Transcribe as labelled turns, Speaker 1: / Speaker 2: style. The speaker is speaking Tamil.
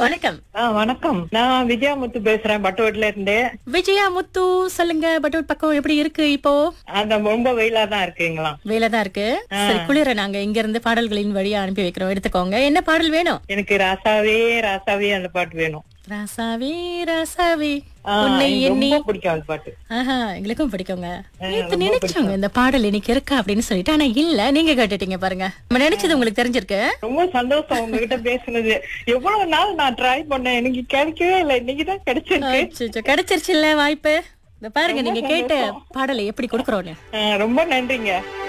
Speaker 1: வணக்கம்
Speaker 2: ஆ, வணக்கம் நான் விஜயாமுத்து பேசுறேன் பட்டுவட்டில இருந்து
Speaker 1: விஜயா முத்து சொல்லுங்க பட்டூர் பக்கம் எப்படி இருக்கு இப்போ
Speaker 2: அந்த ரொம்ப வெயிலா தான் இருக்குங்களா
Speaker 1: வேலை தான் இருக்கு சரி குளிர நாங்க இங்க இருந்து பாடல்களின் வழியா அனுப்பி வைக்கிறோம் எடுத்துக்கோங்க என்ன பாடல் வேணும்
Speaker 2: எனக்கு ராசாவே ராசாவே அந்த பாட்டு வேணும்
Speaker 1: ராசாவே ராசாவே
Speaker 2: ஆ,
Speaker 1: உன்னை
Speaker 2: எனக்கு
Speaker 1: எண்ணி
Speaker 2: ரொம்ப பிடிக்கும் அந்த பாட்டு
Speaker 1: ஆஹா எங்களுக்கும் பிடிக்குங்க நேத்து நினைச்சோங்க இந்த பாடல் இன்னைக்கு இருக்கா அப்படின்னு சொல்லிட்டு ஆனா இல்ல நீங்க கேட்டுட்டீங்க பாருங்க நம்ம நினைச்சது உங்களுக்கு தெரிஞ்சிருக்கு
Speaker 2: ரொம்ப சந்தோஷம் உங்ககிட்ட பேசுனது எவ்வளவு நாள் நான் ட்ரை பண்ணேன் எனக்கு கிடைக்கவே இல்லை இன்னைக்கு தான் கிடைச்சிருக்கு
Speaker 1: அச்சச்சோ, கிடைச்சிருச்சுல்ல வாய்ப்பு இந்த பாருங்க நீங்க கேட்ட பாடலை எப்படி கொடுக்கறோன்னு
Speaker 2: ஆ, ரொம்ப நன்றிங்க